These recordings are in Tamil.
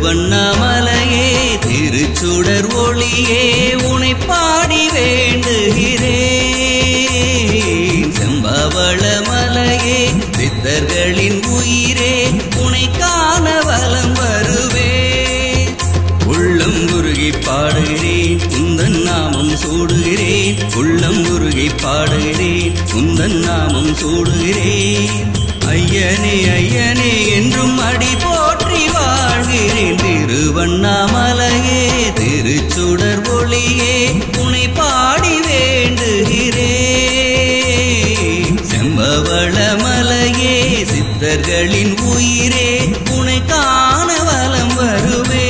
திருவண்ணாமலையே திருச்சுடர் ஒளியே உனை பாடி வேண்டுகிறேன் செம்பவள மலையே சித்தர்களின் உயிரே உனை காண வலம் வருவேன் உள்ளம் உருகி பாடுகிறேன் உந்தன் நாமம் சூடுகிறேன் உள்ளம் உருகி பாடுகிறேன் உந்தன் நாமம் சூடுகிறேன் ஐயனே ஐயனே என்றும் அடி போற்றி வாழ்கிறேன் திருவண்ணாமலையே திருச்சுடர் ஒளியே உனை பாடி வேண்டுகிறேன் செம்பவள மலையே சித்தர்களின் உயிரே உனை காண வலம் வருவே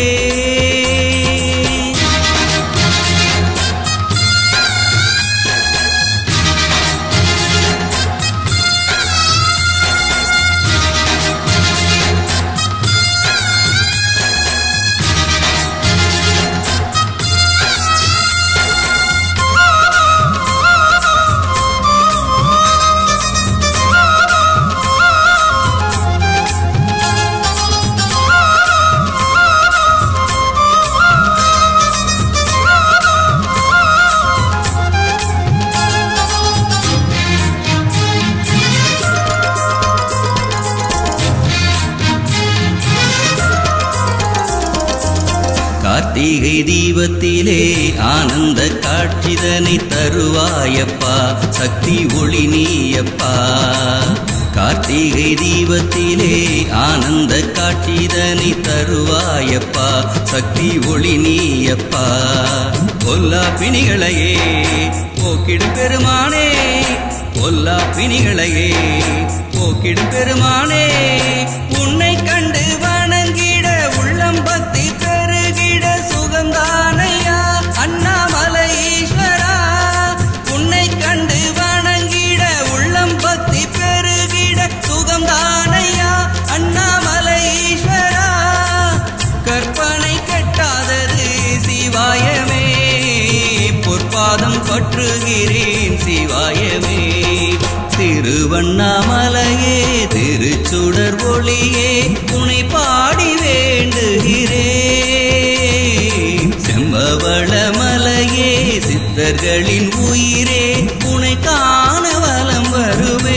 கார்த்திகை தீபத்திலே ஆனந்த காட்சிதனை தருவாயப்பா சக்தி ஒளி நீயப்பா கார்த்திகை தீபத்திலே ஆனந்த காட்சிதனை தருவாயப்பா சக்தி ஒளி நீயப்பா பொல்லா பிணிகளையே போக்கிடும் பெருமானே பொல்லா பிணிகளையே போக்கிடும் பெருமானே உன்னை கண்டு வணங்கிட உள்ளம் பக்தி பெருகிட சுகந்தானையா அண்ணாமலை ஈஸ்வரா உன்னை கண்டு வணங்கிட உள்ளம் பக்தி பெருகிட சுகந்தானையா அண்ணாமலை ஈஸ்வரா கற்பனை கெட்டாதது சிவாயமே பொற்பாதம் பற்றுகிறேன் சிவாயமே திருவண்ணாமலையே திருச்சுடர் ஒளியே உனை பாடி வேண்டுகிறேன் செம்பவள மலையே சித்தர்களின் உயிரே உனை காண வலம் வருவே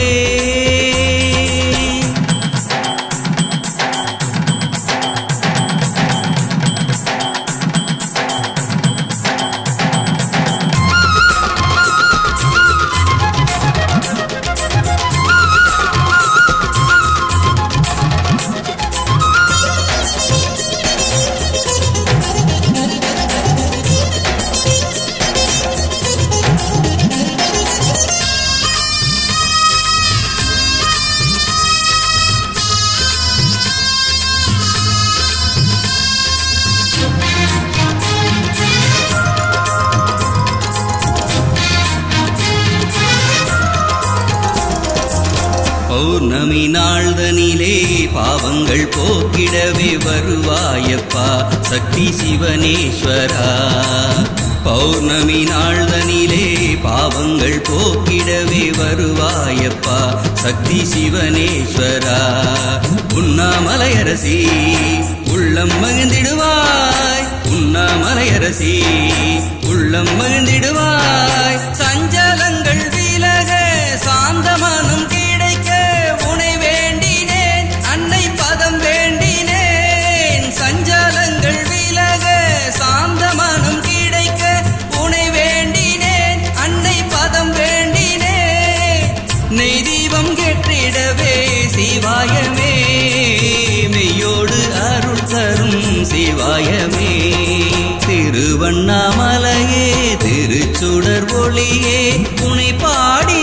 பௌர்ணமி நாள்தனிலே பாவங்கள் போக்கிடவே வருவாயப்பா சக்தி சிவனேஸ்வரா பௌர்ணமி நாள்தனிலே பாவங்கள் போக்கிடவே வருவாயப்பா சக்தி சிவனேஸ்வரா உண்ணாமலையரசி உள்ளம் மகிழ்ந்திடுவாய் உண்ணாமலையரசி உள்ளம் மகிழ்ந்திடுவாய் சஞ்சலங்கள் விலக சாந்த மனம் கிடைக்க உனை வேண்டினேன் அன்னை பதம் வேண்டினேன் சஞ்சலங்கள் விலக சாந்த மனம் கிடைக்க உனை வேண்டினேன் அன்னை பதம் வேண்டினேன் நெய் தீபம் கெட்டிடவே சிவாயமே மெய்யோடு அருள் தரும் சிவாயமே திருவண்ணாமலையே திருச்சுடர் ஒளியே உனை பாடி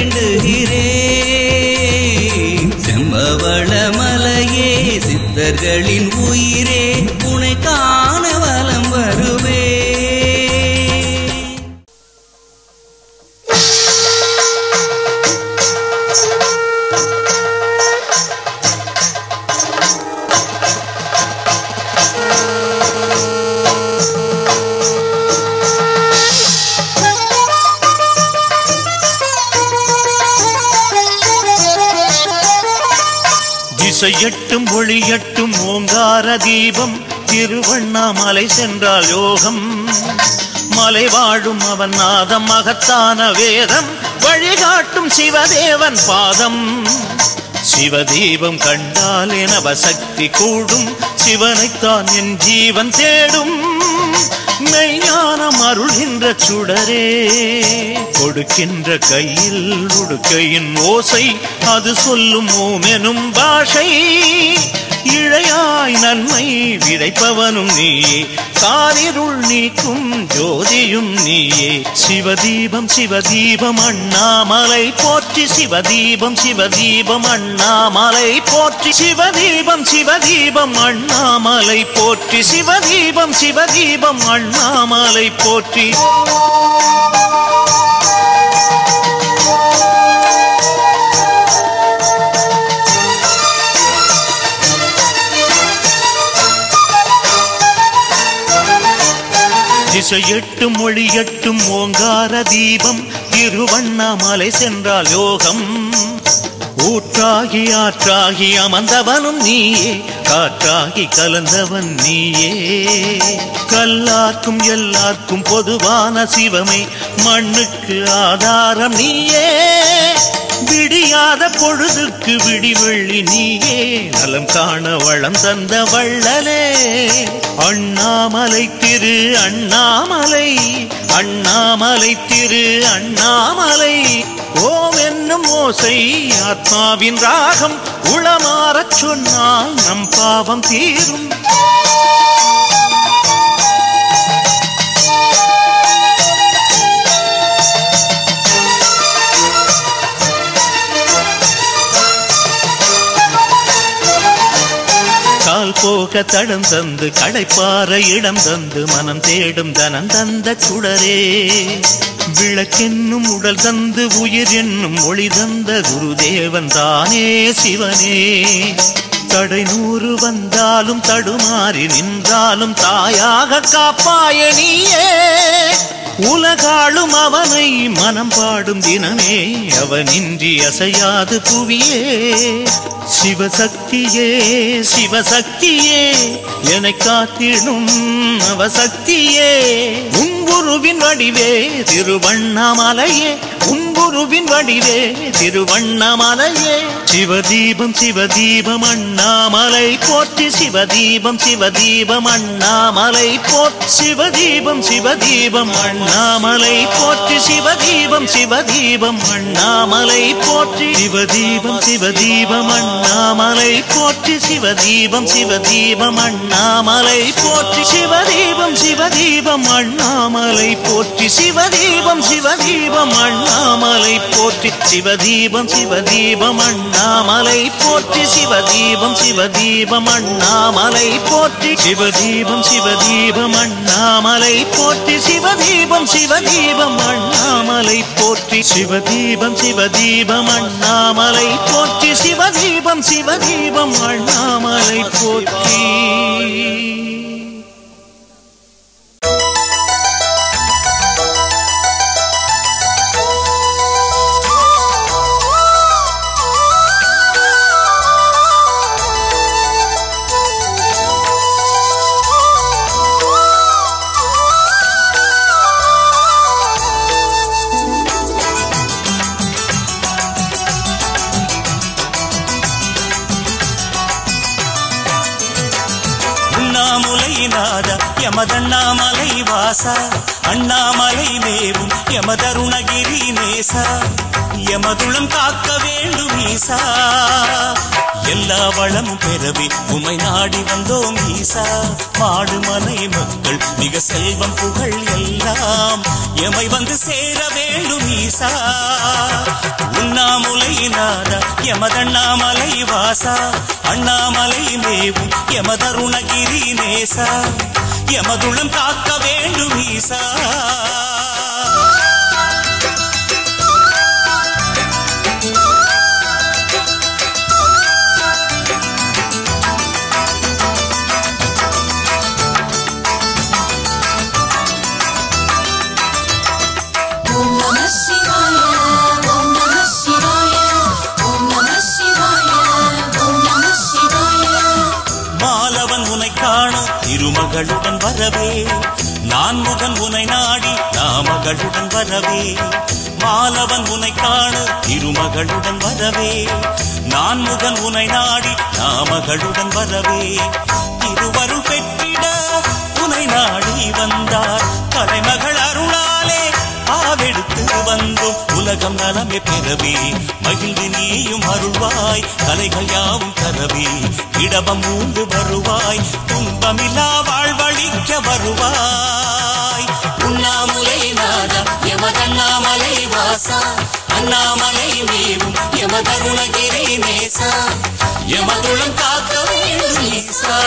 வேண்டுகிறேன் செம்பவள மலையே சித்தர்களின் உயிரே உனை காண வலம் வருவே திசையட்டும் ஒளியட்டும் ஓங்கார தீபம் திருவண்ணாமலை சென்றால் யோகம் மலை வாழும் அவன் நாதம் மகத்தான வேதம் வழிகாட்டும் சிவதேவன் பாதம் சிவதீபம் கண்டால் எனவ சக்தி கூடும் சிவனைத்தான் என் ஜீவன் தேடும் மெய்ஞானம் அருள்கின்ற சுடரே கொடுக்கின்ற கையில் உடுக்கையின் ஓசை அது சொல்லும் ஓமெனும் பாஷை இழையாய் நன்மை விதைப்பவனும் நீயே காரிருள் நீக்கும் ஜோதியும் நீயே சிவதீபம் சிவதீபம் அண்ணாமலை போற்றி சிவதீபம் சிவதீபம் அண்ணாமலை போற்றி சிவதீபம் சிவதீபம் அண்ணாமலை போற்றி சிவதீபம் சிவதீபம் அண்ணாமலை போற்றி திசையெட்டும் மொழியெட்டும் ஓங்கார தீபம் திருவண்ணாமலை சென்றால் யோகம் ஊற்றாகி ஆற்றாகி அமர்ந்தவனும் நீயே காற்றாகி கலந்தவன் நீயே கல்லார்க்கும் எல்லார்க்கும் பொதுவான சிவமே மண்ணுக்கு ஆதாரம் நீயே விடியாத பொழுதுக்கு விடிவெள்ளி நீயே நலம் காண வளம் தந்த வள்ளலே அண்ணாமலை திரு அண்ணாமலை அண்ணாமலை திரு அண்ணாமலை ஓம் என்னும் ஓசை ஆத்மாவின் ராகம் உளமாறச் சொன்னால் நம் பாவம் தீரும் கால் போக தடம் தந்து கடைப்பாற இடம் தந்து மனம் தேடும் தனம் தந்த சுடரே விளக்கென்னும் உடல் தந்து உயிர் என்னும் ஒளி தந்த குருதேவன் தானே சிவனே தடை நூறு வந்தாலும் தடுமாறி நின்றாலும் தாயாக காப்பாய நீயே உலகாளும் அவனை மனம் பாடும் தினமே அவனின்றி அசையாது புவியே சிவசக்தியே சிவசக்தியே என்னை காத்திடும் அவசக்தியே உங்குருவின் வடிவே திருவண்ணாமலையே உங்குருவின் வடிவே திருவண்ணாமலையே சிவதீபம் சிவதீபம் அண்ணாமலை போற்றி சிவதீபம் சிவதீபம் அண்ணாமலை போற்றி சிவதீபம் சிவதீபம் அண்ணாமலை போற்றி சிவதீபம் சிவதீபம் அண்ணாமலை போற்றி சிவதீபம் சிவதீபம் அண்ணாமலை போற்றி சிவதீபம் சிவதீபம் அண்ணாமலை போற்றி சிவதீபம் சிவதீபம் அண்ணாமலை போற்றி சிவதீபம் சிவதீபம் அண்ணாமலை போற்றி சிவதீபம் சிவதீபம் அண்ணாமலை போற்றி சிவதீபம் சிவதீபம் அண்ணாமலை போற்றி சிவதீபம் சிவதீபம் அண்ணாமலை போற்றி சிவதீபம் சிவதீபம் அண்ணாமலை போற்றி சிவதீபம் சிவதீபம் அண்ணாமலை போற்றி சிவதீபம் சிவதீபம் அண்ணாமலை போற்றி உண்ணாமுலைநாத யமதண்ணாமலை வாசா அண்ணாமலை மேவும் யமதருணகிரி நேசா யமதுளம் காக்க வேண்டும் ஈசா எல்லா வளமும் பெறவே உமை நாடி வந்தோம் ஈசா மாடு மனை மக்கள் மிக செல்வம் புகழ் எல்லாம் எமை வந்து சேர வேண்டும் ஈசா உண்ணாமுலை நாதா யமதண்ணாமலை வாசா அண்ணாமலை மேவும் யமதருணகிரி நேசா யமதுளம் காக்க வேண்டும் ஈசா ஓம் நம சிவாய ஓம் நம சிவாய ஓம் நம சிவாய ஓம் நம சிவாய மாலவன் உனை காண திரு மகளுடன் வரவே நான் முகன் உனை நாடி நாமகளுடன் வரவே மாலவன் உனை காண திருமகளுடன் வரவே நான் முகன் உனை நாடி நாமகளுடன் வரவே திருவருள் பெற்றிட உனை நாடி வந்தார் கலைமகள் அருளாலே ஆவெடுத்து வந்தோம் உலகம் நலமே பெறவே மகிழ்ந்து நீயும் அருள்வாய் கலைகள் யாவும் தரவே இடபம் மூண்டு வருவாய் துன்பமில்லா வாழ்வழிக்க வருவாய் உண்ணாமுலை நாதா எமதண்ணாமலை வாசா அண்ணாமலை மேவும் எமதருணகிரி நேசா எமதுளம் காக்க வேண்டும் ஈசா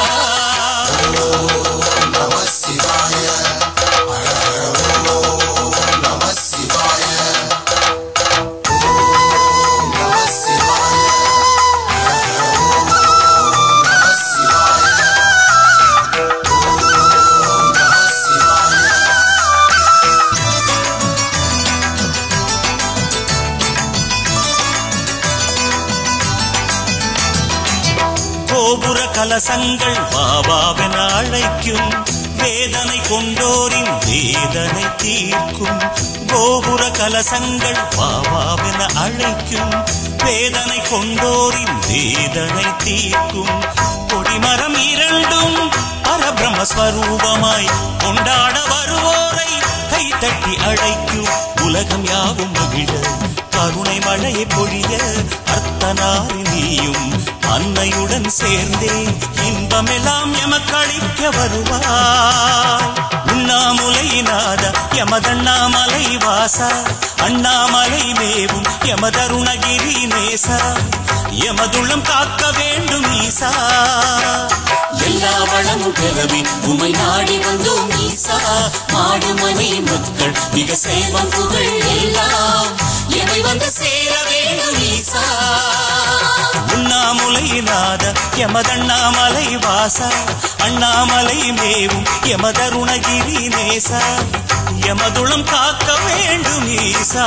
கோபுர கலசங்கள் பாபாவென அழைக்கும் வேதனை கொண்டோரின் வேதனை தீர்க்கும் கோபுர கலசங்கள் பாபாவென அழைக்கும் வேதனை கொண்டோரின் வேதனை தீர்க்கும் கொடிமரம் இரண்டும் பரபிரம்மஸ்வரூபமாய் கொண்டாட வருவோரை கைத்தட்டி அழைக்கும் உலகம் யாவும் மகிழ கருணை மழையை பொழிய அர்த்தனாரி நீயும் அன்னையுடன் சேர்ந்தே இன்பமெல்லாம் எமக்களிக்க வருவாய் உண்ணாமுலை நாத எமதண்ணாமலை வாசா அண்ணாமலை மேவும் எமதருணகிரி நேசா எமதுள்ளம் காக்க வேண்டும் ஈசா எல்லா வளமும் பெறவே உமை நாடி வந்தோம் ஈசா மாடு மணி மக்கள் மிக செய்வம் புகழ் எல்லாம் எமை வந்து சேர வேண்டும் ஈசா உண்ணாமுலை நாத எமதண்ணாமலை வாசா அண்ணாமலை மேவும் எமதருணகிரி நேசா எமதுளம் காக்க வேண்டும் ஈசா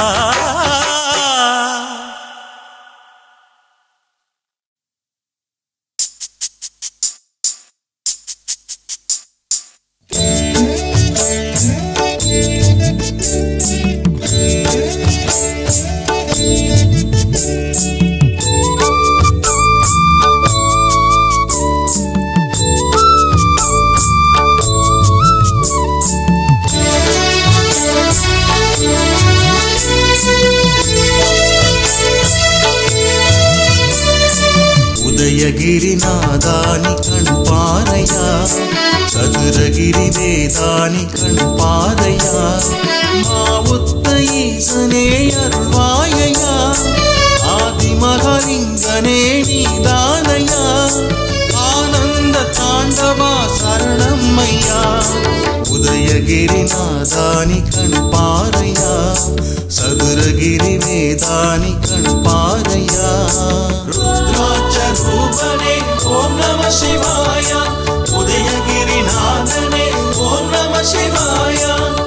உதயகிரிநாதானி கண் பாறையா சதுரகிரி வேதானி கண் பாறையா மாவுத்த ஈசனே அருள்வாயையா ஆதிமகலிங்கனே நீதானையா ஆனந்த தாண்டவா சரணம் ஐயா உதயகிரிநாதானி கண் பாறையா சதுரகிரி வேதானி கண் பாறையா ருத்ராட்ச ரூபனே ஓம் நம சிவாய உதயகிரிநாதனே ஓம் நம சிவாய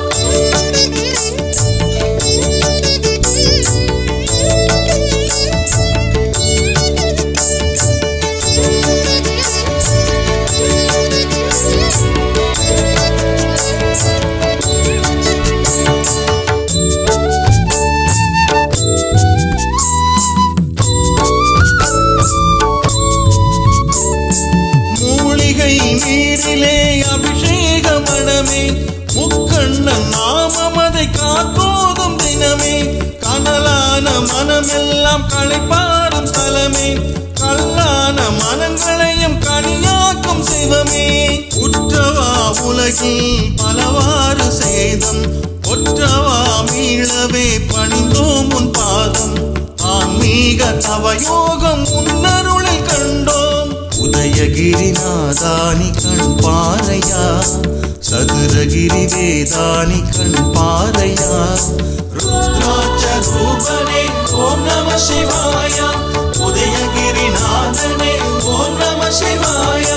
மூலிகை நீரிலே அபிஷேக மனமே முக்கண்ணன் நாமமதை காப்போதும் தினமே கனலான மனமெல்லாம் களைப்பாரும் தலமே கல்லான மனங்களையும் கனியாக்கும் சிவமே உற்றவா உலகில் பலவாறு சேதம் ஒற்றவா மீளவே பணிந்தோம் உன் பாதம் ஆன்மீக தவயோகம் உன்னருளில் கண்டோம் உதயகிரிநாதானி கண் பாறையா சதுரகிரி வேதானி கண் பாறையா ருத்ராட்ச ரூபனே ஓம் நம சிவாய உதயகிரிநாதனே ஓம் நம சிவாய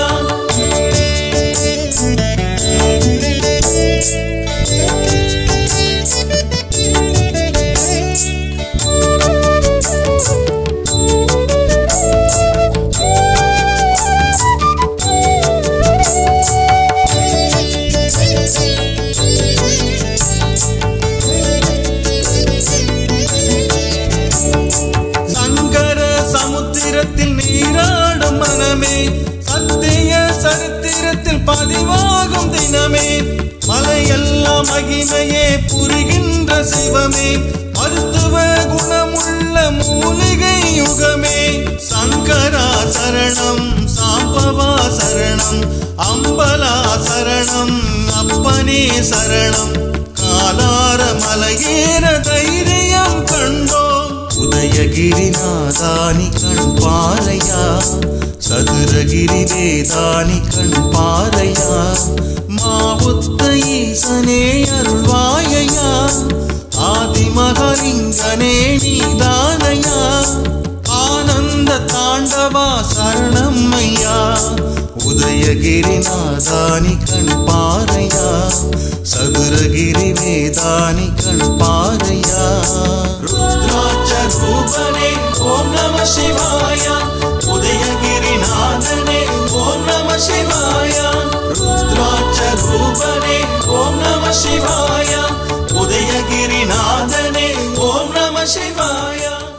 பதிவாகும் தினமே மலையெல்லாம் மகிமையே புரிகின்ற சிவமே மருத்துவ குணமுள்ள மூலிகை யுகமே சங்கரா சரணம் சாம்பவா சரணம் அம்பலா சரணம் அப்பனே சரணம் காலார மலையேற தைரியம் கண்டோம் உதயகிரிநாதானி கண் பாறையா சதுரகிரி வேதானி கண் பாறையா மாவுத்த ஈசனே அருள்வாயையா ஆதிமகலிங்கனே நீதானையா ஆனந்த தாண்டவா சரணம் ஐயா உதயகிரிநாதானி கண் பாறையா சதுரகிரி வேதானி கண் பாறையா ருத்ராட்ச ரூபனே ஓம் நம சிவாய உதயகிரிநாதனே ஓம் நம சிவாய ருத்ராட்ச ரூபனே ஓம் நம சிவாய உதயகிரிநாதனே ஓம் நம சிவாய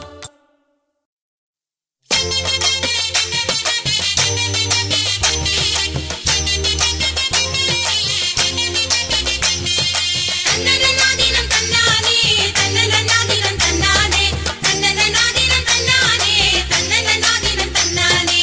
தன்னனநாதினம் தன்னானே தன்னனநாதினம் தன்னானே தன்னனநாதினம் தன்னானே தன்னனநாதினம் தன்னானே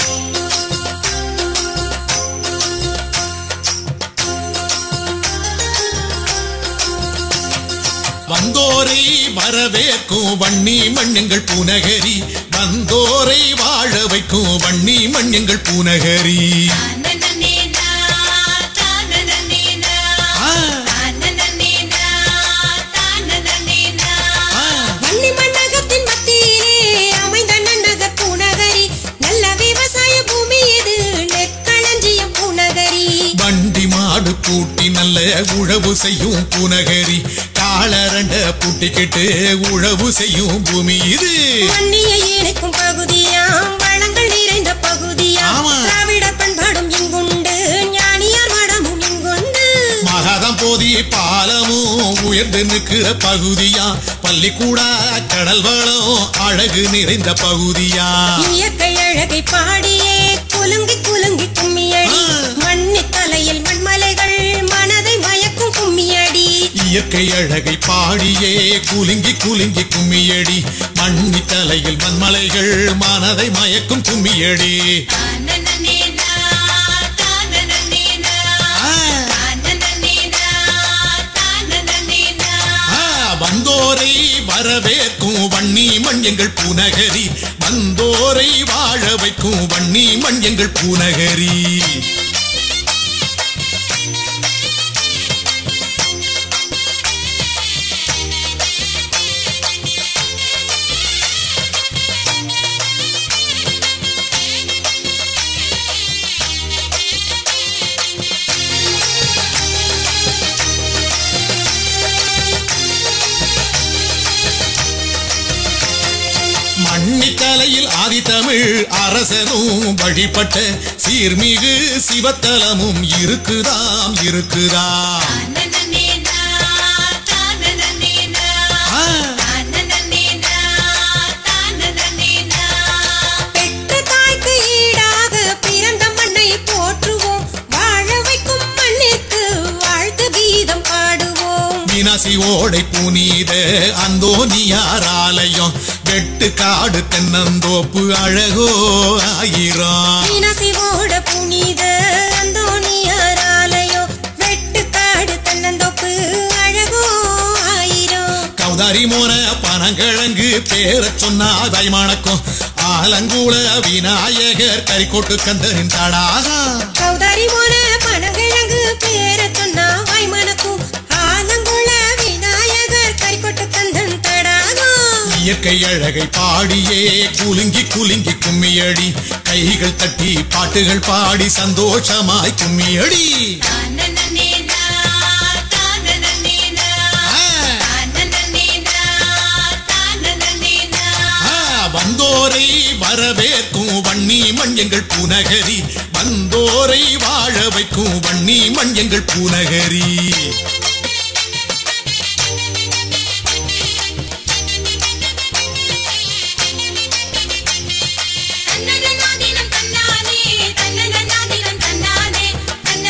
வந்தோரை வரவேற்கும் வன்னி மண்ணெங்கள் பூநகரி வந்தோரை வாழ வைக்கும் வன்னி மண்ணெங்கள் பூநகரி தன்னனனேனா தானனனேனா ஆ, தானனனேனா தானனனேனா ஆ. வன்னி மண்டகத்தின் மத்தியிலே அமைந்த நன்னகர் பூநகரி நல்ல விவசாய பூமி இது நெற்களஞ்சியம் பூநகரி வண்டி மாடு பூட்டி நல்ல உழவு செய்யும் பூநகரி காலரண்ட பூட்டிக்கிட்டு உழவு செய்யும் பூமி இது வன்னியை இணைக்கும் பகுதியாம் வளங்கள் நிறைந்த பகுதியாம் ஆமா. திராவிட பண்பாடும் இங்குண்டு ஞானியார் மடமும் இங்குண்டு மகாதம் போதி பாலமும் உயர்ந்து நிற்கிற பகுதியா பள்ளிக்கூட கடல் வளம் அழகு நிறைந்த பகுதியா இயற்கை அழகை பாடியே குலுங்கி குலுங்கி கும்மியடி ஆ. மண்ணி தலையில் மண்மலைகள் மனதை மயக்கும் கும்மியடி இயற்கை அழகை பாடியே குலுங்கி குலுங்கி கும்மியடி மண்ணி தலையில் மண்மலைகள் மனதை மயக்கும் கும்மியடி தானனனேனா தானனனேனா ஆ, தானனனேனா தானனனேனா ஆ, வந்தோரை வரவேற்கும் வன்னி மண் எங்கள் பூநகரி வந்தோரை வாழ வைக்கும் வன்னி மண் எங்கள் பூநகரி மண்ணித்தலையில் ஆதித்தமிழ் அரசனும் வழிபட்ட சீர்மிகு சிவத்தலமும் இருக்குதாம் இருக்குதாம் தானனனேனா தானனனேனா ஆ, தானனனேனா தானனனேனா பெற்ற தாய்க்கு ஈடாக பிறந்த மண்ணை போற்றுவோம் வாழ வைக்கும் மண்ணிற்கு வாழ்த்து கீதம் பாடுவோம் மீனாசி ஓடை புனித அந்தோனியார் ஆலயம் வெட்டு காடு தென்னந்தோப்பு அழகோ ஆயிரம் மீனாசிவோட புனித அந்தோணியார் ஆலயம் வெட்டுக்காடு தென்னந்தோப்பு அழகோ ஆயிரம் கௌதாரி மோன பனங்கிழங்கு பேர சொன்னா வைமானக்கும் ஆலங்குள விநாயகர் கரிக்கோட்டு கந்தரின் தடாகா கௌதாரி மோன பனங்கிழங்கு பேர சொன்னா வாய்மனக்கும் ஆலங்குள விநாயகர் கரிக்கொட்டு கந்தன் தடாகம் இயற்கை அழகை பாடியே குலுங்கி குலுங்கி கும்மியடி கைகள் தட்டி பாட்டுகள் பாடி சந்தோஷமாய் கும்மியடி தானனனேனா தானனனேனா ஆ, தானனனேனா தானனனேனா ஆ, வந்தோரை வரவேற்கும் வன்னி மண் எங்கள் பூநகரி வந்தோரை வாழ வைக்கும் வன்னி மண் எங்கள் பூநகரி தன்னனநாதினம் தன்னானே தன்னனநாதினம் தன்னானே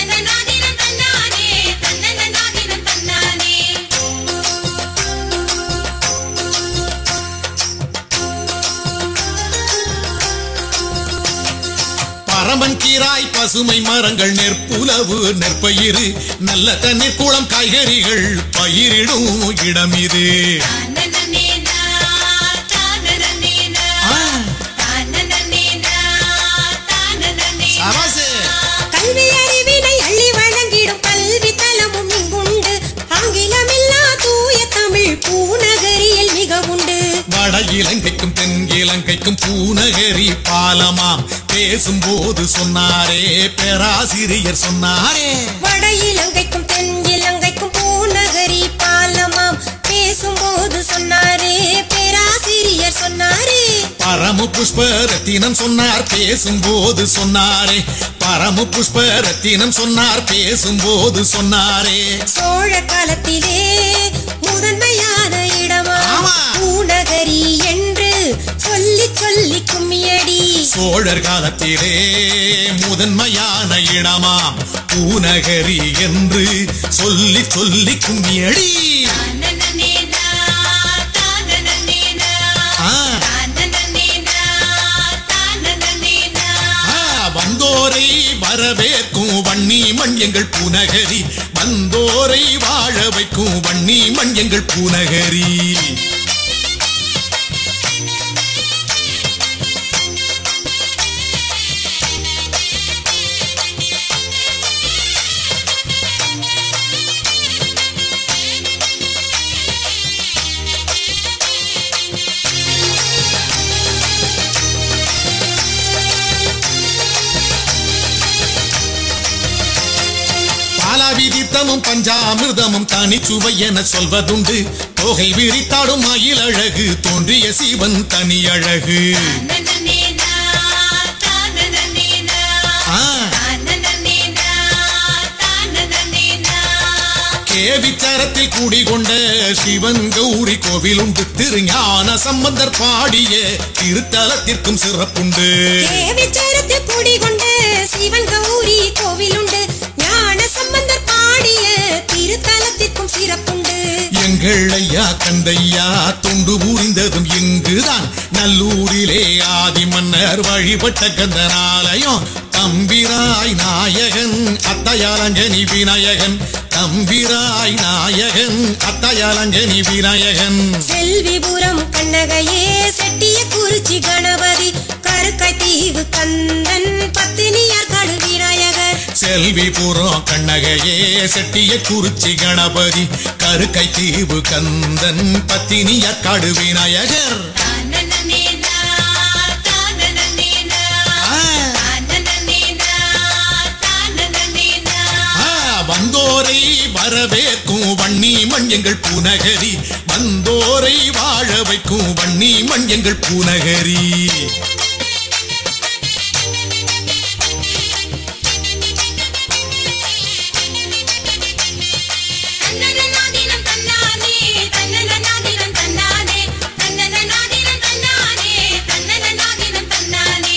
பயிராய் பசுமை மரங்கள் நெற்புலவு நெற்பயிறு நல்ல தண்ணீர் குளம் காய்கறிகள் பயிரிடும் இடம் இது தானனனேனா, தானனனேனா, ஆ, தானனனேனா, தானனனேனா. கல்வி அறிவினை அள்ளி வழங்கிடும் கல்வி தலமும் இங்குண்டு ஆங்கிலமில்லா தூய தமிழ் பூநகரியில் மிக உண்டு வட இலங்கைக்கும் தென் இலங்கைக்கும் பூநகரி பாலமாம் பேசும்போது சொன்னாரே பேராசிரியர் சொன்னாரே வட இலங்கைக்கும் தென் இலங்கைக்கும் பூநகரி பாலமாம் பேசும்போது சொன்னாரே பேராசிரியர் சொன்னாரே பரம புஷ்ப ரத்தினம் சொன்னார் பேசும்போது சொன்னாரே பரம புஷ்ப ரத்தினம் சொன்னார் பேசும்போது சொன்னாரே சோழ காலத்திலே முதன்மையான இடமா ஆமா. பூநகரி என்று சொல்லி சொல்லி கும்மியடி சோழர் காலத்திலே முதன்மையான இடமாம் பூநகரி என்று சொல்லி சொல்லி கும்மியடி தானனனேனா, தானனனேனா, ஆ, தானனனேனா, தானனனேனா. ஆ, வந்தோரை வரவேற்கும் வன்னி மண் எங்கள் பூநகரி வந்தோரை வாழ வைக்கும் வன்னி மண் எங்கள் பூநகரி பாலாவிதித்தமும் பஞ்சாமிர்தமும் தனிச்சுவை என சொல்வதுண்டு தொகை விரித்தாடும் மயில் அழகு தோன்றிய சிவன் தனி அழகு தானனனேனா, தானனனேனா, ஆ, தானனனேனா, தானனனேனா. கேவிச்சரத்தில் குடிகொண்ட சிவன் கௌரி கோவில் உண்டு திருஞான சம்பந்தர் பாடிய திருத்தலத்திற்கும் சிறப்புண்டு தேவிச்சரத்தில் குடிகொண்ட சிவன் கௌரி கோவிலுண்டு ஞான சம்பந்தர் பாடிய திருத்தலத்திற்கும் சிறப்புண்டு எங்கள் ஐயா கந்தையா தொண்டு புரிந்ததும் இங்குதான் நல்லூரிலே ஆதி மன்னர் வழிபட்ட கந்தனாலயம் தம்பிராய் நாயகன் அத்தையாலங்கனி விநாயகன் தம்பிராய் நாயகன் அத்தையாலங்கனி விநாயகன் செல்விபுரம் கண்ணகையே செட்டிய குறிச்சி கணபதி கருக்காய் தீவு கந்தன் பத்தினியார் கடு விநாயகர் செல்விபுரம் கண்ணகையே செட்டிய குறிச்சி கணபதி கருக்கை தீவு கந்தன் பத்தினிய காடு விநாயகர் தானனனேனா, தானனனேனா, ஆ. தானனனேனா, தானனனேனா. ஆ, வந்தோரை வரவேற்கும் வன்னி மண் எங்கள் பூநகரி வந்தோரை வாழ வைக்கும் வன்னி மண் எங்கள் பூநகரி தன்னனனாதினம் தன்னானே, தன்னனனாதினம் தன்னானே, தன்னனனாதினம் தன்னானே, தன்னனனாதினம் தன்னானே.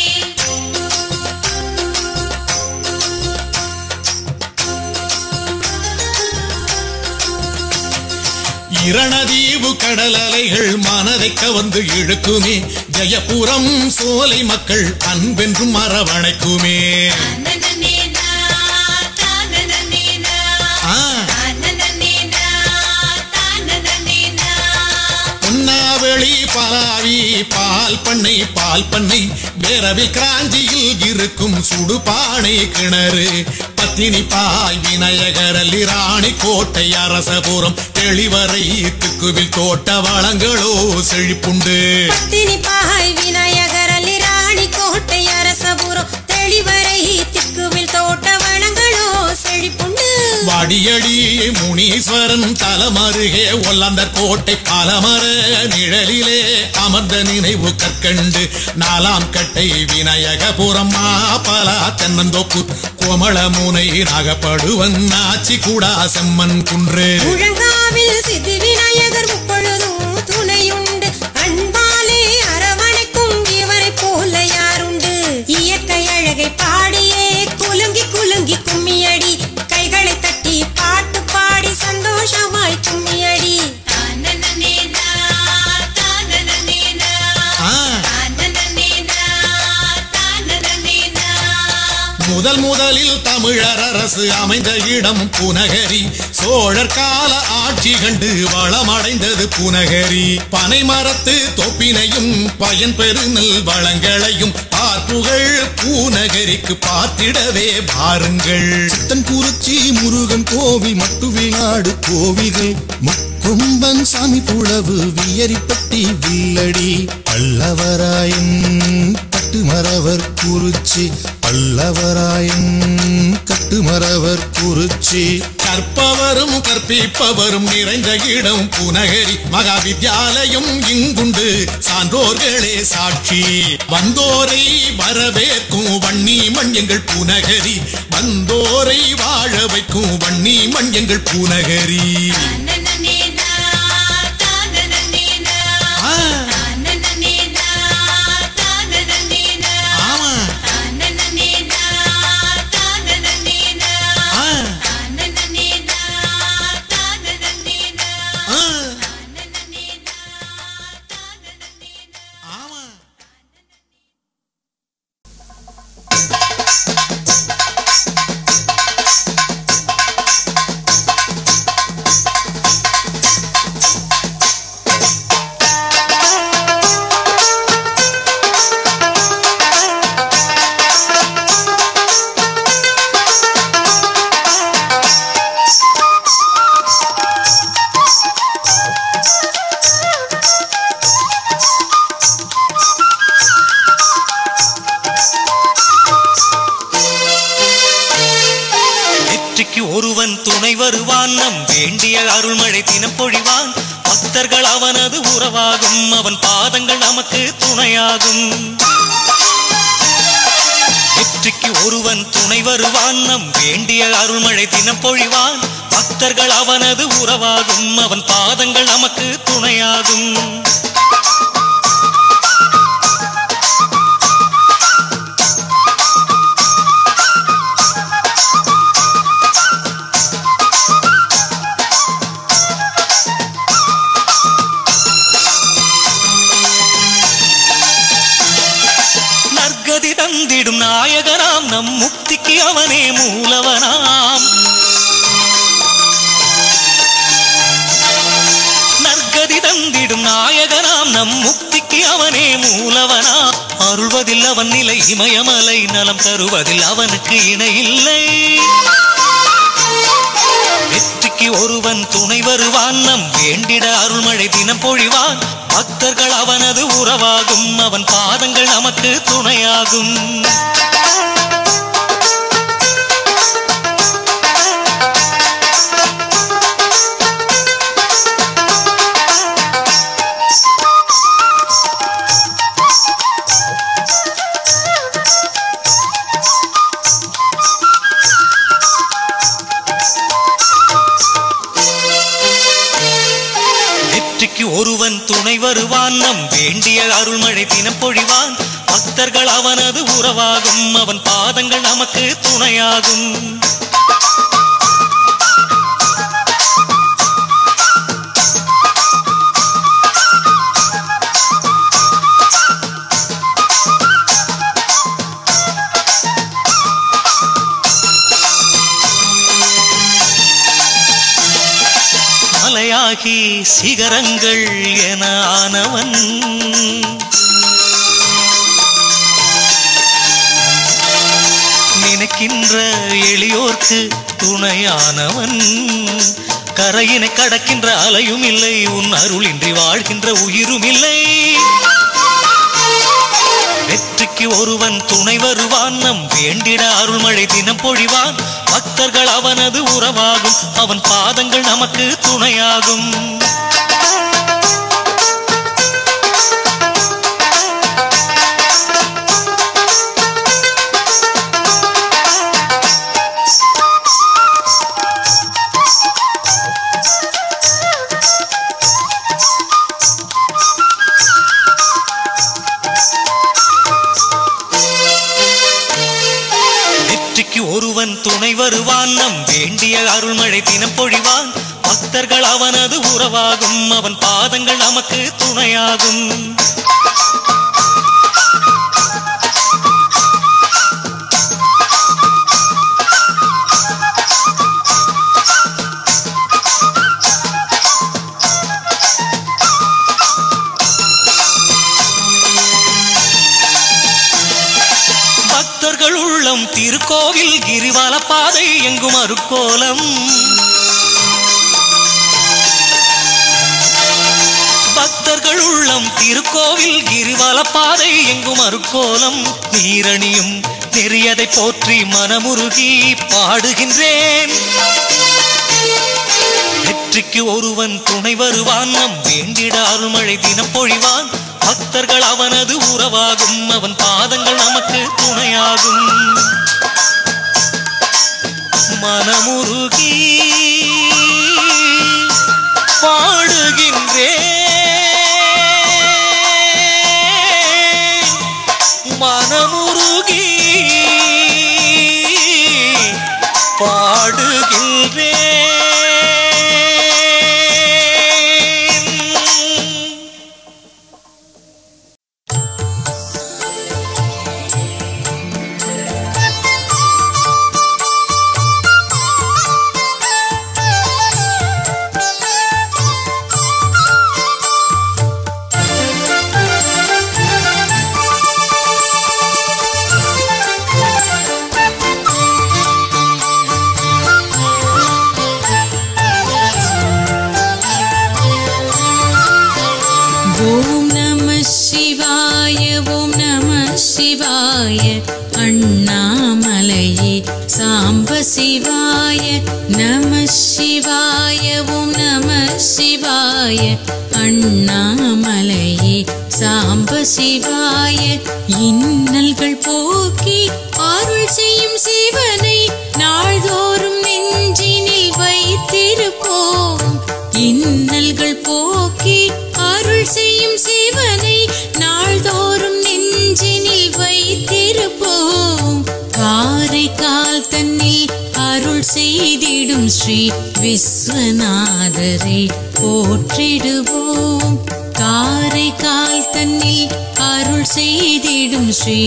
இரணதீவு கடல் அலைகள் மனதை கவர்ந்து இழுக்குமே ஜெயபுரம் சோலை மக்கள் அன்பென்றும் அரவணைக்குமே தானனனேனா, தானனனேனா, ஆ, தானனனேனா, தானனனேனா. பொன்னாவெளி பலாவி பால் பண்ணை பால் பண்ணை வேரவில் கிராஞ்சியில் இருக்கும் சுடுபானை கிணறு பத்தினி பாய் விநாயகரல்லி ராணி கோட்டை அரசபுரம் தெளிவரை திக்குவில் தோட்ட வளங்களோ செழிப்புண்டு பத்தினி பாய் விநாயகர் அல்லி ராணி கோட்டை அரசபுரம் தெளிவரை திக்குவில் தோட்ட வளங்களோ செழிப்புண்டு வாடியடி முனீஸ்வரன் தலமருகே ஒல்லாந்தர் கோட்டை பலமர நிழலிலே அமர்ந்த நினைவு கற்கண்டு நாலாம் கட்டை விநாயகபுரம் மாபலா தென்னந்தோப்பு கோமள முனை நாகப்படுவன் ஆச்சி கூடா செம்மன் குன்று முழங்காவில் சித்தி விநாயகர் முப்பொழுதும் துணையுண்டு அன்பாலே அரவணைக்கும் இவரை போல யாருண்டு இயற்கை அழகை பாடியே குலுங்கி குலுங்கி கும்மியடி கைகளை தட்டி பாட்டு பாடி சந்தோஷமாய் கும்மியடி தானனனேனா, தானனனேனா, ஆ, தானனனேனா, தானனனேனா. முதலில் தமிழர் அரசு அமைந்த இடம் புனகரி சோழர் கால ஆட்சி கண்டு வளமடைந்தது புனகரி பனை மரத்து தொப்பினையும் பயன் பெருநல் வளங்களையும் பார்ப்புகள் பூநகரிக்கு பார்த்திடவே பாருங்கள் சித்தன்குறிச்சி முருகன் கோவில் மட்டுவிநாடு கோவில்கள் முக்கொம்பன் சாமி புலவு வியரிப்பட்டி வில்லடி பல்லவராயன் கட்டுமரவர் குறிச்சி பல்லவராயன் கட்டுமரவர் குறிச்சி கற்பவரும் கற்பிப்பவரும் நிறைந்த இடம் புனகரி மகாவித்யாலயம் இங்குண்டு சான்றோர்களே சாட்சி வந்தோரை வரவேற்கும் வன்னி மண் எங்கள் புனகரி வந்தோரை வாழ வைக்கும் வன்னி மண் எங்கள் புனகரி தன்னனனேனா தானனனேனா ஆ, தன்னனனேனா தானனனேனா ஆமா தன்னனனேனா தானனனேனா ஆ, தன்னனனேனா தானனனேனா ஆ, தன்னனனேனா தானனனேனா ஆமா வெற்றிக்கு ஒருவன் துணை வருவான் நம் வேண்டிய அருள்மழை தினம் பொழிவான் பக்தர்கள் அவனது உறவாகும் அவன் பாதங்கள் நமக்கு துணையாகும் வெற்றிக்கு ஒருவன் துணை வருவான் நம் வேண்டிய அருள்மழை தினம் பொழிவான் பக்தர்கள் அவனது உறவாகும் அவன் பாதங்கள் நமக்கு துணையாகும் நற்கதி தந்திடும் நாயகனாம் நம் முக்திக்கு அவனே மூலவனாம் நற்கதி தந்திடும் நாயகனாம் நம் முக்திக்கு அவனே மூலவனா அருள்வதில் அவன் நிலை இமயமலை நலம் தருவதில் அவனுக்கு இணையில்லை வெற்றிக்கு ஒருவன் துணை வருவான் நம் வேண்டிட அருள்மழை தினம் பொழிவான் பக்தர்கள் அவனது உறவாகும் அவன் பாதங்கள் நமக்கு துணையாகும் வெற்றிக்கு ஒருவன் துணை வருவான் நம் வேண்டிய அருள்மழை தினம் பொழிவான் பக்தர்கள் அவனது உறவாகும் அவன் பாதங்கள் நமக்கு துணையாகும் மலையாகி சிகரங்கள் என ஆனவன் நினைக்கின்ற எளியோர்க்கு துணையானவன் கரையினை கடக்கின்ற அலையும் இல்லை உன் அருளின்றி வாழ்கின்ற உயிரும் இல்லை வெற்றிக்கு ஒருவன் துணை வருவான் நம் வேண்டிட அருள்மழை தினம் பொழிவான் பக்தர்கள் அவனது உறவாகும் அவன் பாதங்கள் நமக்கு துணையாகும் வெற்றிக்கு ஒருவன் துணை வருவான் நம் வேண்டிய அருள்மழை தினம் பொழிவான் பக்தர்கள் அவனது உறவாகும் அவன் பாதங்கள் நமக்கு துணையாகும் திருக்கோவில் கிரிவல பாதை எங்கும் அருக்கோலம் பக்தர்கள் உள்ளம் திருக்கோவில் கிரிவல பாதை எங்கும் அருக்கோலம் நீரணியும் நெறியதை போற்றி மனமுருகி பாடுகின்றேன் வெற்றிக்கு ஒருவன் துணை வருவான் நம் வேண்டிட அருள்மழை தினம் பொழிவான் பக்தர்கள் அவனது உறவாகும் அவன் பாதங்கள் நமக்கு துணையாகும் மனமுருகி பாடுகின்றேன் மனமுருகி பாடுகின்றேன் ஓம் நம சிவாய ஓம் நம சிவாய அண்ணாமலையே சாம்ப சிவாய நம சிவாய ஓம் நம சிவாய அண்ணாமலையே சாம்ப சிவாய இன்னல்கள் போக்கி அருள் செய்யும் சிவனை நாள்தோறும் நெஞ்சினில் வைத்திருப்போம் இன்னல்கள் போக்கி அருள் செய்யும் சிவனை நாள்தோறும் நெஞ்சினில் வைத்திருப்போம் காரைக்கால் தன்னில் அருள் செய்திடும் ஸ்ரீ விஸ்வநாதரை போற்றிடுவோம் காரைக்கால் தன்னில் அருள் செய்திடும் ஸ்ரீ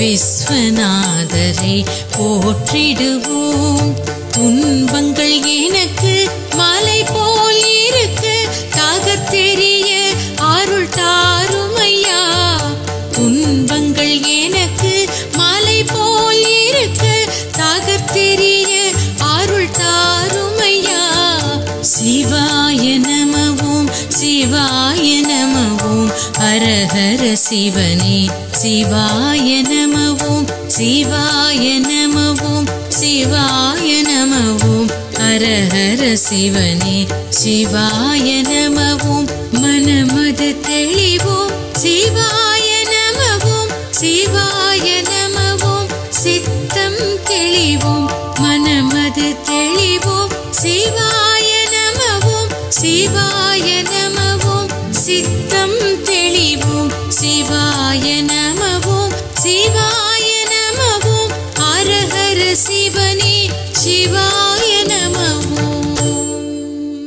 விஸ்வநாதரை போற்றிடுவோம் துன்பங்கள் எனக்கு மலை போல் இருக்க தகர்த்தெறிய அருள் தாருமையா துன்பங்கள் எனக்கு மலை போல் இருக்க தகர்த்தெறிய அருள் தாருமையா சிவாய நமவோம் சிவாய நமவோம் ஹரஹர சிவனே சிவாய நமவோம் சிவாய நமவோம் சிவாய நமவோம் ஹரஹர சிவனே சிவாய நமவோம் மனமது தெளிவோம் சிவாய நமவோம் சிவாய நமவோம் சித்தம் தெளிவோம் மனமது தெளிவோம் சிவாய நமவோம் சிவாய நமவோம் சித்தம் தெளிவோம் சிவாய நமவோம் சிவாய நமவோம் ஹரஹர சிவனே சிவாய நமவோம்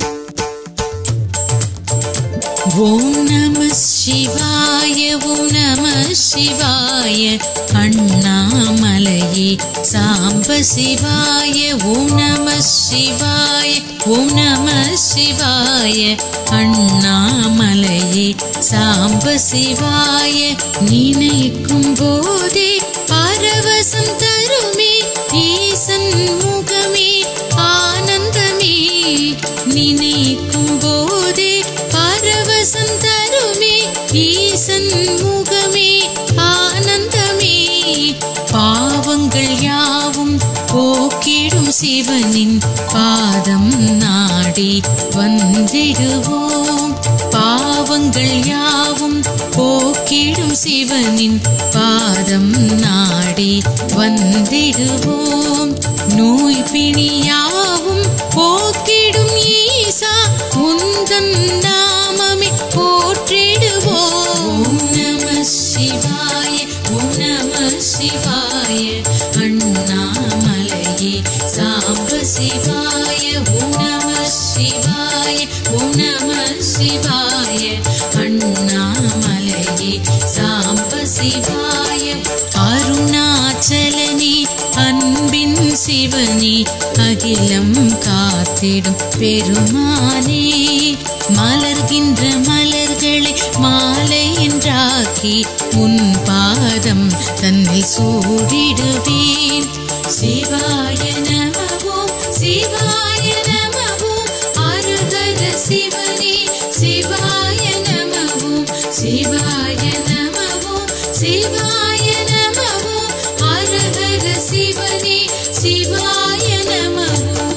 ஓம் நம சிவாய ஓம் நம சிவாய அண்ணாமலையே சாம்ப சிவாய ஓம் நம சிவாய ஓம் நம சிவாய அண்ணாமலையே சாம்ப சிவாய நினைக்கும் போதே பரவசம் தருமே ஈசன் முகமே ஆனந்தமே நினைக்கும் போதே பரவசம் தருமே ஈசன் முகமே ஆனந்தமே பாவங்கள் யாவும் போக்கிடும் சிவனின் பாதம் நாடி வந்திடுவோம் பாவங்கள் யாவும் போக்கிடும் சிவனின் பாதம் நாடி வந்திடுவோம் நோய் பிணியாவும் போக்கிடும் ஈசா உந்தன் நாமமே போற்றிடுவோம் ஓம் நம சிவாய ஓம் நம சிவாய அண்ணாமலையே சாம்ப சிவாய ஓம் நம சிவாய ஓம் நம சிவாய அண்ணாமலையே சாம்ப சிவாய அருணாச்சலனே அன்பின் சிவனே அகிலம் காத்திடும் பெருமானே மலர்கின்ற மலர்களை மாலை என்றாக்கி உன் பாதம் தன்னை சூடிடுவேன் சிவா சிவாய நம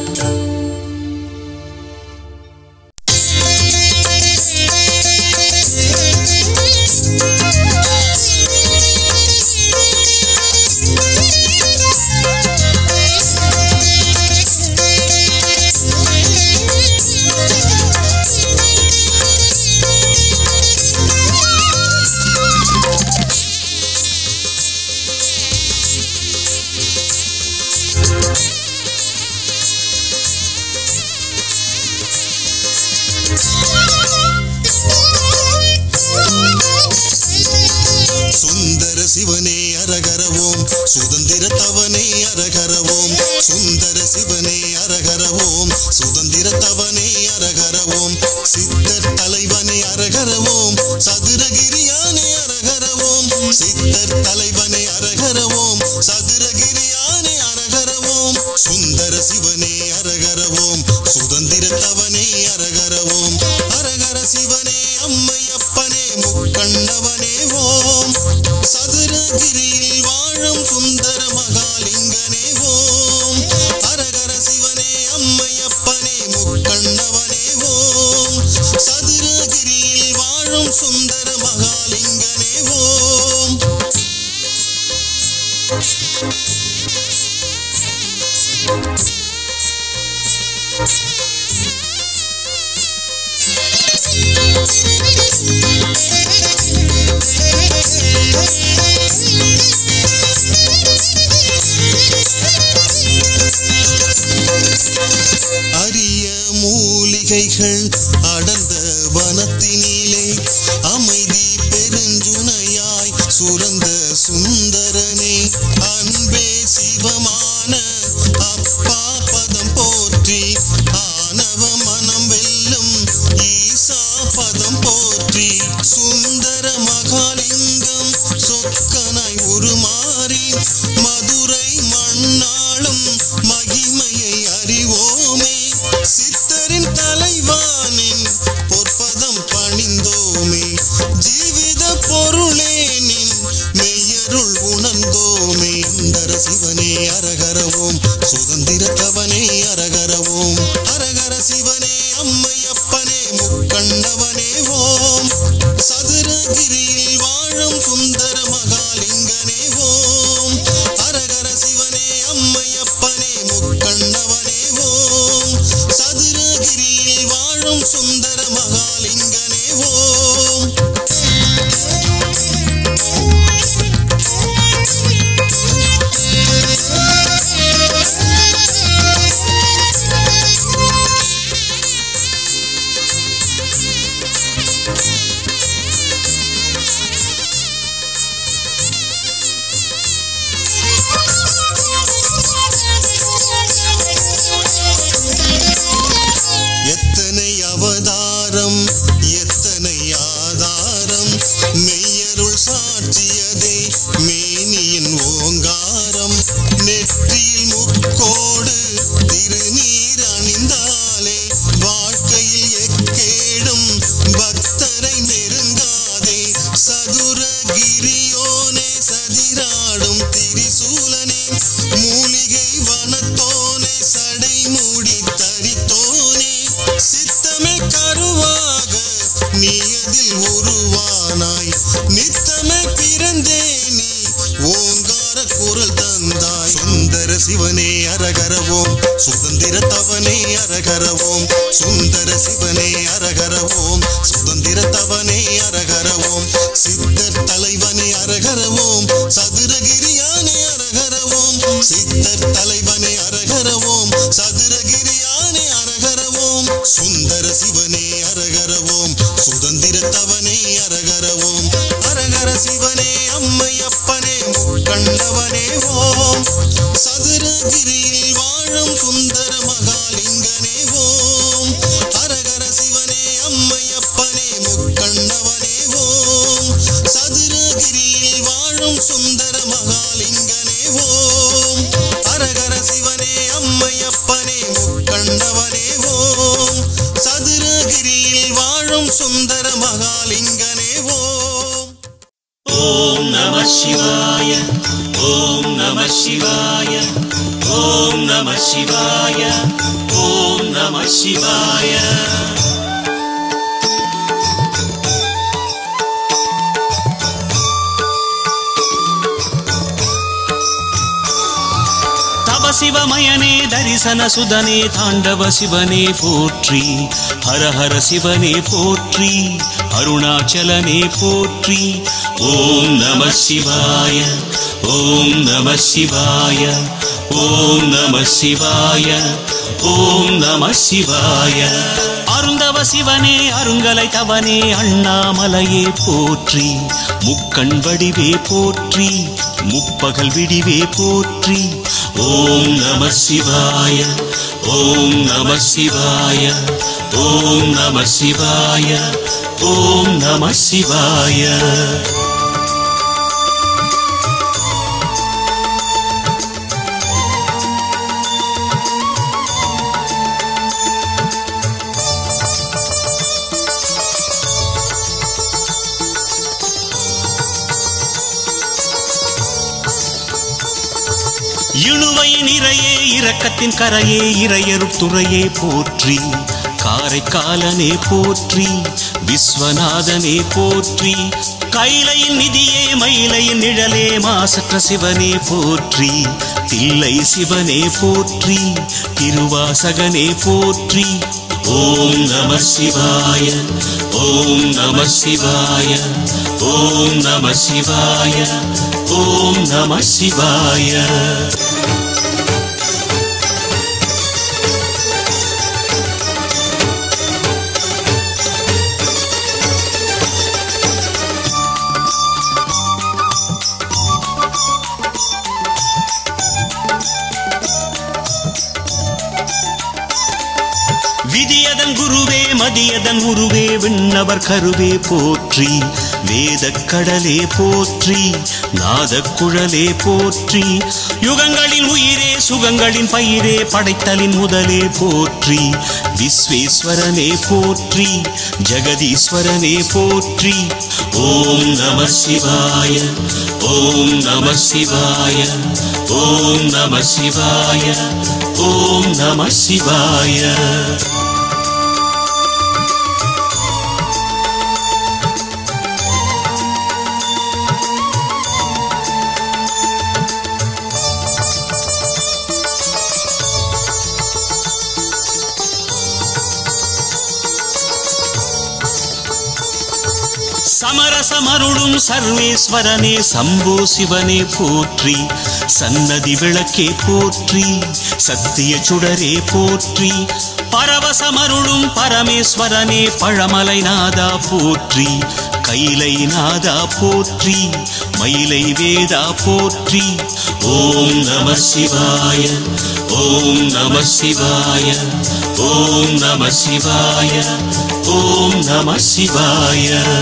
சுந்தர சிவனே அரகரவோம் சுதந்திர தவனே அரகரவோம் சுந்தர சிவனே அரகரவோம் சுதந்திர தவனே அரகரவோம் சித்தர் தலைவனே அரகரவோம் சதுரகிரியானே அரகரவோம் சித்தர் தலைவனே அரகரவோம் சதுரகிரியானே அரகரவோம் சுந்தர சிவனே அரகரவோம் சுதந்திர தவனே அரகரவோம் அரகர சிவனே அம்மையப்பனே முக்கண்ணவனே ஓம் சதுரகிரியில் வாழும் சுந்தர மகாலிங்கனே ஓம் அரகர சிவனே அம்மையப்பனே முக்கண்ணவனே ஓம் சதுரகிரியில் வாழும் சுந்தர மகாலிங்கனே ஓம் அரிய மூலிகைகள் அடர்ந்த வனத்தினிலே அமைதி பெருஞ்சுனையாய் சுரந்த சுந்தரனே அன்பே சிவமான அப்பா பதம் போற்றி ஆனவ மனம் வெல்லும் ஈசா பதம் போற்றி சுந்தர மகாலிங்கம் சொக்கனாய் உருமாறி மதுரை மண்ணாளும் மகிமையை அறிவோமே சித்தரின் தலைவானின் பொற்பதம் பணிந்தோமே ஜீவித பொருளேனின் மெய்யருள் உணர்ந்தோமே சுந்தர சிவனே அரகரவோம் சுதந்திர தவனே அரகரவோம் அரகர சிவனே அம்மையப்பனே முக்கண்ணவனே ஓம் சதுரகிரியில் வாழும் சுந்தர மகாலிங்கனே ஓம் அரகர சிவனே அம்மையப்பனே முக்கண்ணவனே ஓம் சதுரகிரியில் வாழும் சுந்தர மகாலிங்கனே ஓம் எத்தனை அவதாரம் எத்தனை ஆதாரம் மெய்யருள் சாட்சியதே மேனியின் ஓங்காரம் நெற்றியில் முக்கோடு திருநீர் அணிந்தாலே வாழ்க்கையில் எக்கேடும் பக்தரை நெருங்காதே சதுரகிரியோனே சதிராடும் திரிசூலனே மூலிகை வனத்தோனே சடை மூடி தரித்தோனே சித்தமே கருவாக நீ அதில் உருவானாய் நித்தமே பிறந்தே நீ ஓங்கார குரல் தந்தாய் சுந்தர சிவனே அரகரவோம் சுதந்திர தவனே அரகரவோம் சுந்தர சிவனே அரகரவோம் சுதந்திர தவனே அரகரவோம் சித்தர் தலைவனே அரகரவோம் சதுரகிரியானே அரகரவோம் சித்தர் தலைவனே அரகரவோம் சதுரகிரியானே அரகரவோம் சுந்தர சிவனே அரகரவோம் சுதந்திர தவனே அரகரவோம் அரகர சிவனே அம்மையப்பனே முக்கண்ணவனே ஓம் சதுரகிரியில் வாழும் சுந்தர மகாலிங்கனே ஓம் அரகர சிவனே அம்மையப்பனே முக்கண்ணவனே ஓம் சதுரகிரியில் வாழும் சுந்தர மகாலிங்கனே ஓம் அரகர சிவனே அம்மையப்பனே முக்கண்ணவனே ஓம் சதுரகிரியில் வாழும் சுந்தர மகாலிங்கனே ஓம் ஓம் நம சிவாய ஓம் நம சிவாய ஓம் ஓம் நம சிவாய ஓம் நம சிவாய தவ சிவமயனே தரிசன சுதனே தாண்டவ சிவனே போற்றி ஹர ஹர சிவனே போற்றி அருணாச்சலனே போற்றி ஓம் நம சிவாய ஓம் நம சிவாய ஓம் நம சிவாய ஓம் நம சிவாய அருந்தவ சிவனே அருங்கலை தவனே அண்ணாமலையே போற்றி முக்கண் வடிவே போற்றி முப்பகல் விடிவே போற்றி ஓம் நம சிவாய ஓம் நம சிவாய ஓம் நம சிவாய ஓம் நம சிவாய இழுவை நிறையே இரக்கத்தின் கரையே இறையரு துறையே போற்றி காரைக்காலனே போற்றி விஸ்வநாதனே போற்றி கைலையின் நிதியே மயிலையின் நிழலே மாசற்ற சிவனே போற்றி தில்லை சிவனே போற்றி திருவாசகனே போற்றி ஓம் நம சிவாய ஓம் நம சிவாய ஓம் நம சிவாய ஓம் நம சிவாய விதியதன் குருவே மதியதன் உருவே விண்ணவர் கருவே போற்றி வேதக் கடலே போற்றி நாதக் குழலே போற்றி யுகங்களின் உயிரே சுகங்களின் பயிரே படைத்தலின் முதலே போற்றி விஸ்வேஸ்வரனே போற்றி ஜெகதீஸ்வரனே போற்றி ஓம் நம சிவாய ஓம் நம சிவாய ஓம் நம சிவாய ஓம் நம சிவாய சமரசமருளும் சர்வேஸ்வரனே சம்போ சிவனே போற்றி சன்னதி விளக்கே போற்றி சத்திய சுடரே போற்றி பரவசமருளும் பரமேஸ்வரனே பழமலை நாதா போற்றி கைலை நாதா போற்றி மயிலை வேதா போற்றி ஓம் நம சிவாய ஓம் நம சிவாய ஓம் நம சிவாய ஓம் நம சிவாய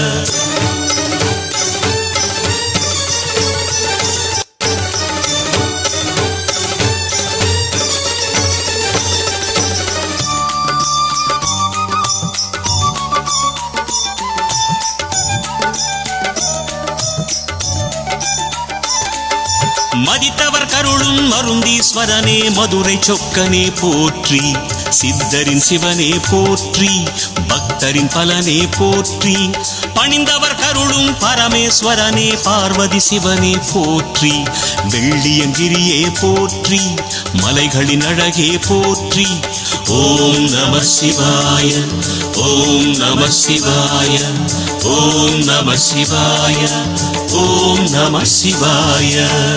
மதித்தவர் கருளும் மருந்தீஸ்வரனே மதுரை சொக்கனே போற்றி சித்தரின் சிவனே போற்றி பக்தரின் பலனே போற்றி பணிந்தவர் கருளும் பரமேஸ்வரனே பார்வதி சிவனே போற்றி வெள்ளியங்கிரியே போற்றி மலைகளின் அழகே போற்றி ஓம் நம சிவாய ஓம் நம சிவாய ஓம் நம சிவாய ஓம் நம சிவாய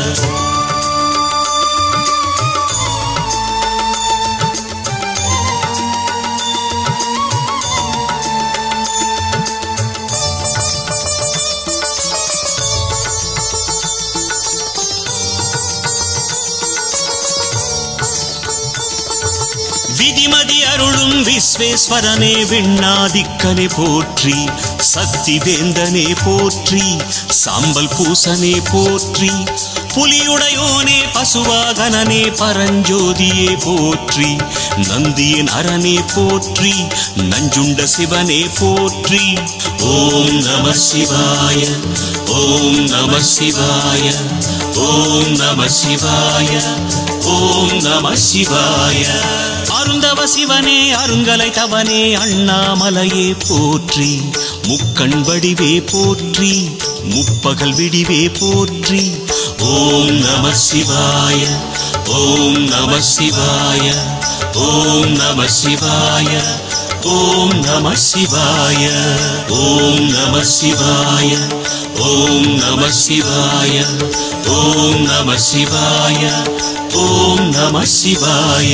விதிமதி அருளும் விஸ்வேஸ்வரனே விண்ணாதிக்கனே போற்றி சக்தி வேந்தனே போற்றி சாம்பல் பூசனே போற்றி புலியுடையோனே பசுவாகனனே பரஞ்சோதியே போற்றி நந்தியின் அரணே போற்றி நஞ்சுண்ட சிவனே போற்றி ஓம் நம சிவாய ஓம் நம சிவாய ஓம் நம சிவாய ஓம் நம சிவாய அருந்தவ சிவனே அருங்கலை தவனே அண்ணாமலையே போற்றி முக்கண் வடிவே போற்றி முப்பகல் விடிவே போற்றி ஓம் நம சிவாய ஓம் நம சிவாய ஓம் நம சிவாய ஓம் நம சிவாய ஓம் நம சிவாய ஓம் நம சிவாய ஓம் நம சிவாய ஓம் நம சிவாய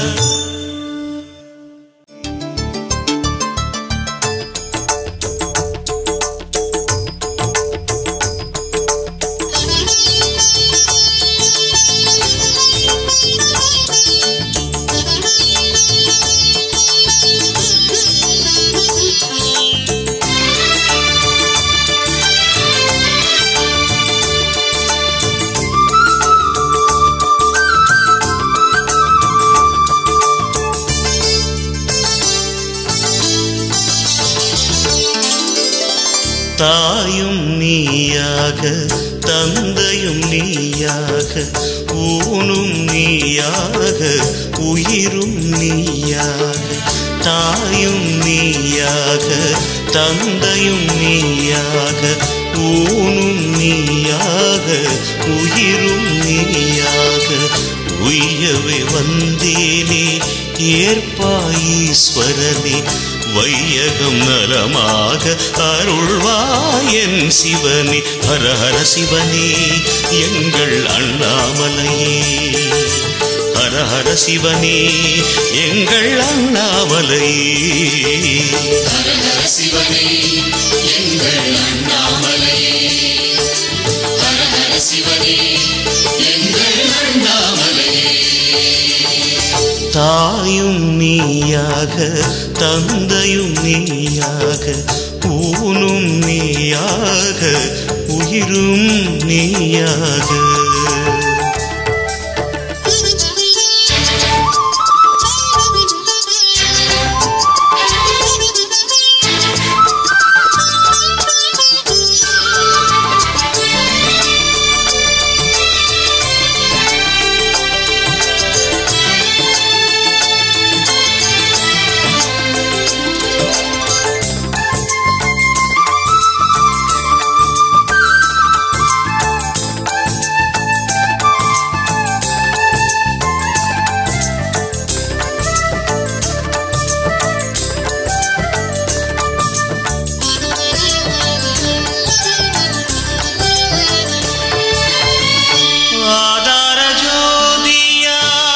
தாயும் நீயாக தந்தையும் நீயாக ஊனும் நீயாக உயிரும் நீயாக தாயும் நீயாக தந்தையும் நீயாக ஊனும் நீயாக உயிரும் நீயாக உய்யவே வந்தேனே ஏற்பாயீஸ்வரனே வையகம் நலமாக அருள்வாயன் சிவனே ஹர ஹர சிவனே எங்கள் அண்ணாமலையே ஹர ஹர சிவனே எங்கள் அண்ணாமலையே தாயும் நீயாக தந்தையும் நீயாக ஊனும் நீயாக உயிரும் நீயாக ஆதார ஜோதியா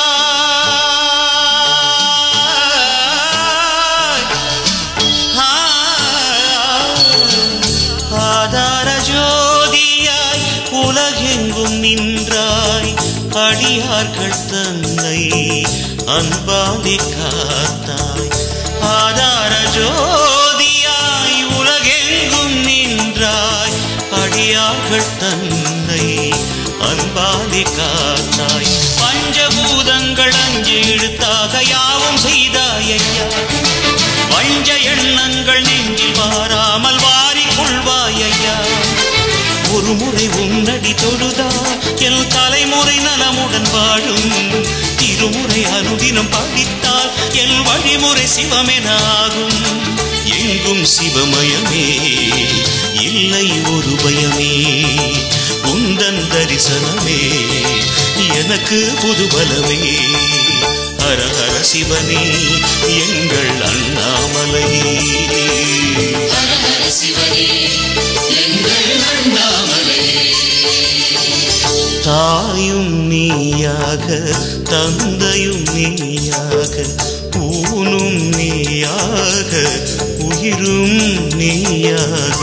ஆதார ஜோதியாய் உலகெங்கும் நின்றாய் அடியார்கள் தன்னை அன்பாலே காத்தாய் ஆதார ஜோதியாய் உலகெங்கும் நின்றாய் அடியார்கள் தன்னை அன்பாலே காத்தாய் பஞ்சபூதங்கள் அஞ்சு இழுத்தாக யாவும் செய்தாய் ஐயா வஞ்ச எண்ணங்கள் நெஞ்சில் வாராமல் வாரிக் கொள்வாய் ஐயா ஒரு முறை உன்னடி தொழுதா என் தலைமுறை நலமுடன் வாழும் இருமுறை அனுதினம் படித்தால் என் வழிமுறை சிவமெனாகும் எங்கும் சிவமயமே இல்லை ஒரு பயமே உந்தன் தரிசனமே எனக்கு புது பலமே ஹர ஹர சிவனே எங்கள் அண்ணாமலையே தாயும் நீயாக தந்தையும் நீயாக ஊனும் நீயாக உயிரும் நீயாக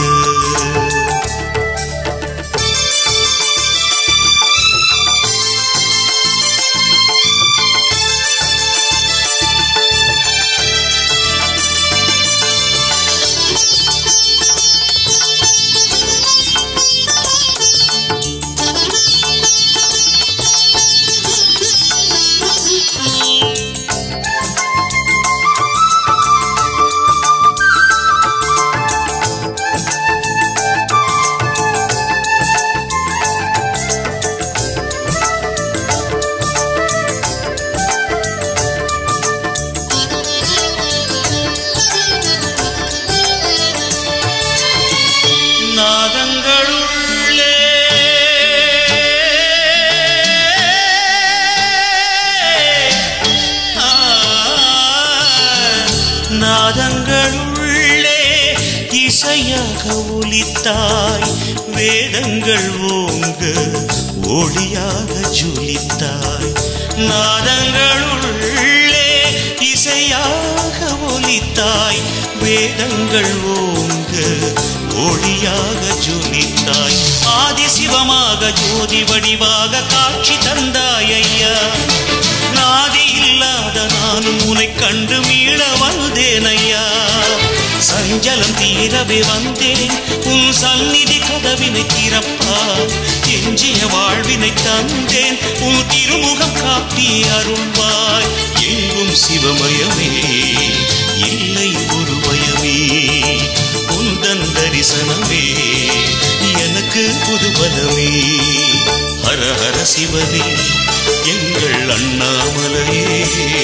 நாதங்களுள்ளே இசையாக ஒலித்தாய் வேதங்கள் ஓங்க ஒளியாக ஜொலித்தாய் நாதங்களுள்ளே இசையாக ஒலித்தாய் வேதங்கள் ஓங்க ஒளியாக ஜொலித்தாய் ஆதி சிவமாக ஜோதி வடிவாக காட்சி தந்தாய் ஐயா நாதி இல்லாத நானும் உனை கண்டு மீள வந்தேன் ஐயா சஞ்சலம் தீரவே வந்தேன் உன் சந்நிதி கதவினை திறப்பா எஞ்சிய வாழ்வினை தந்தேன் உன் திருமுகம் காட்டி அருள்வாய் எங்கும் சிவமயமே இல்லை ஒரு பயமே உந்தன் தரிசனமே எனக்கு புதுபலமே ஹர ஹர சிவனே எங்கள் அண்ணாமலையே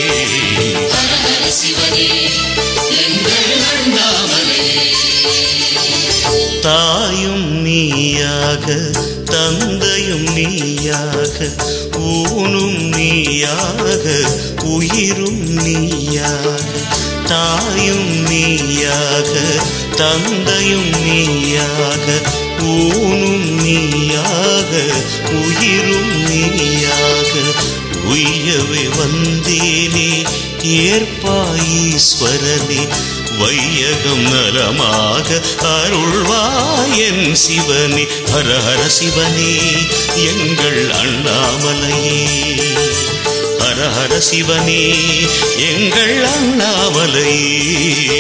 தாயும் நீயாக தந்தையும் நீயாக ஊனும் நீயாக உயிரும் நீயாக தாயும் நீயாக தந்தையும் நீயாக ஊனும் நீயாக உயிரும் நீயாக உய்யவே வந்தேனே ஏற்பாயீஸ்வரனே வையகம் நலமாக அருள்வாயன் சிவனே ஹர ஹர சிவனே எங்கள் அண்ணாமலையே ஹர ஹர சிவனே எங்கள் அண்ணாமலையே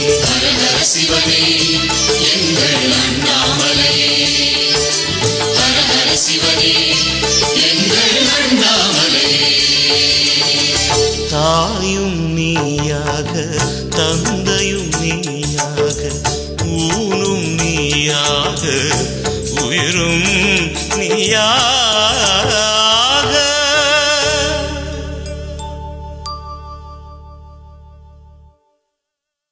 தாயும் நீயாக தந்தையும் நீயாக ஊனும் நீயாக உயிரும் நீயாக